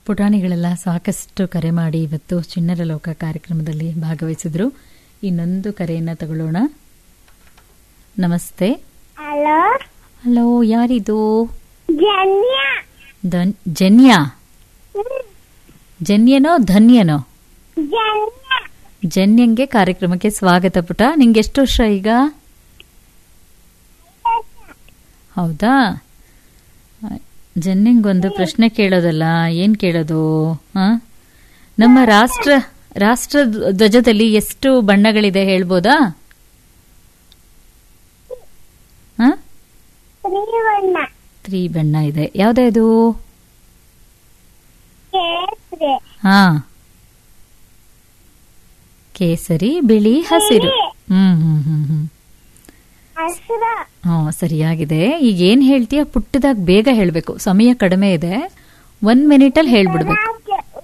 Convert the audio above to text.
ಪುಟಾಣಿಗಳೆಲ್ಲ ಸಾಕಷ್ಟು ಕರೆ ಮಾಡಿ ಇವತ್ತು ಚಿಣ್ಣರ ಲೋಕ ಕಾರ್ಯಕ್ರಮದಲ್ಲಿ ಭಾಗವಹಿಸಿದ್ರು ಇನ್ನೊಂದು ಕರೆಯನ್ನ ತಗೊಳ್ಳೋಣ ನಮಸ್ತೆ ಹಲೋ ಹಲೋ ಯಾರಿದು ಜನ್ಯ ಧನ್ ಜನ್ಯ ಜನ್ಯನೋ ಧನ್ಯನೋ ಜನ್ಯ ಜನ್ಯಂಗೆ ಕಾರ್ಯಕ್ರಮಕ್ಕೆ ಸ್ವಾಗತ ಪುಟ ನಿಂಗೆ ಎಷ್ಟು ವರ್ಷ ಈಗ ಹೌದಾ ಜನ್ಯಂಗೊಂದು ಪ್ರಶ್ನೆ ಕೇಳೋದಲ್ಲ ಏನ್ ಕೇಳೋದು ಹ? ನಮ್ಮ ರಾಷ್ಟ್ರ ರಾಷ್ಟ್ರ ಧ್ವಜದಲ್ಲಿ ಎಷ್ಟು ಬಣ್ಣಗಳಿದೆ ಹೇಳ್ಬೋದಾ ಹ ಶ್ರೀವಣ್ಣ ತ್ರೀ ಬಣ್ಣ ಇದೆ ಯಾವ್ದಾಯ್ದು ಕೇಸರಿ ಹಾ ಕೇಸರಿ ಬಿಳಿ ಹಸಿರು ಹ್ಮ್ ಹ್ಮ್ ಹ್ಮ್ ಹ್ಮ್ ಹಸಿರು ಹಾ ಸರಿಯಾಗಿದೆ ಈಗ ಏನ್ ಹೇಳ್ತೀಯ ಪುಟ್ಟದಾಗ ಬೇಗ ಹೇಳ್ಬೇಕು ಸಮಯ ಕಡಿಮೆ ಇದೆ ಒಂದ್ ಮಿನಿಟ್ ಅಲ್ಲಿ ಹೇಳ್ಬಿಡ್ಬೇಕು